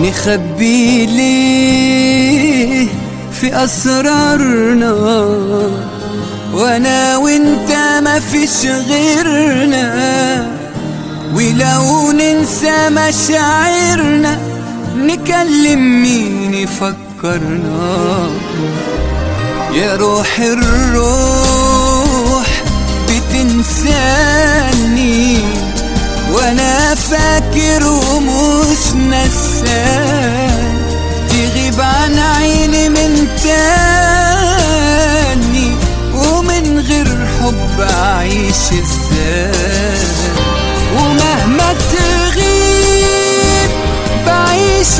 نخبي ليه في أسرارنا وانا وانت ما فيش غيرنا ولو ننسى مشاعرنا نكلم مين يفكرنا يا روح الروح بتنساني وانا فاكر ومش نسان تغيب عن عيني من تاني ومن غير حب اعيش ازاي ومهما تغيب بعيش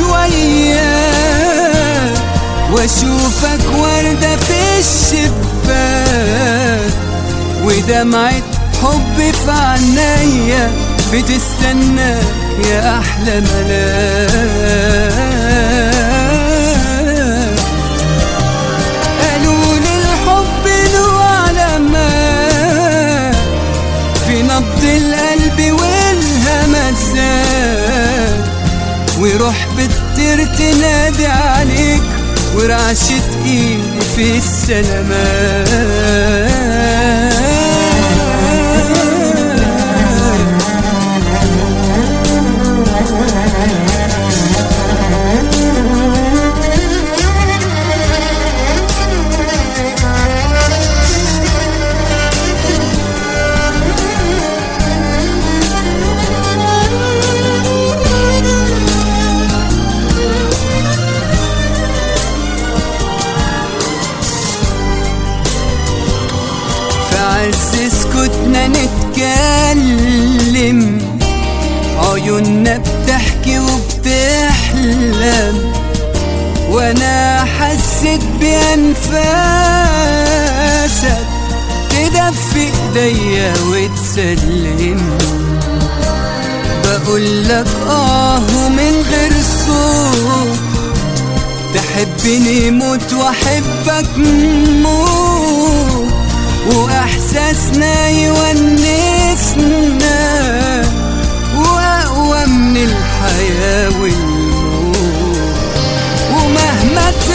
وياك واشوفك وردة في الشباك ودمعة حب في عينيا بتستناك يا احلى ملاك قالوا لي الحب له علامات في نبض القلب والهمسات وروح بتطير تنادي عليك ورعشة ايدي في السلامات في عز سكوتنا نتكلم عيوننا بتحكي وبتحلم وانا حسيت بانفاسك تدفي ايديا وتسلم بقول لك اه من غير صوت تحبني موت واحبك موت واحساسنا يونسنا واقوى من الحياه والموت ومهما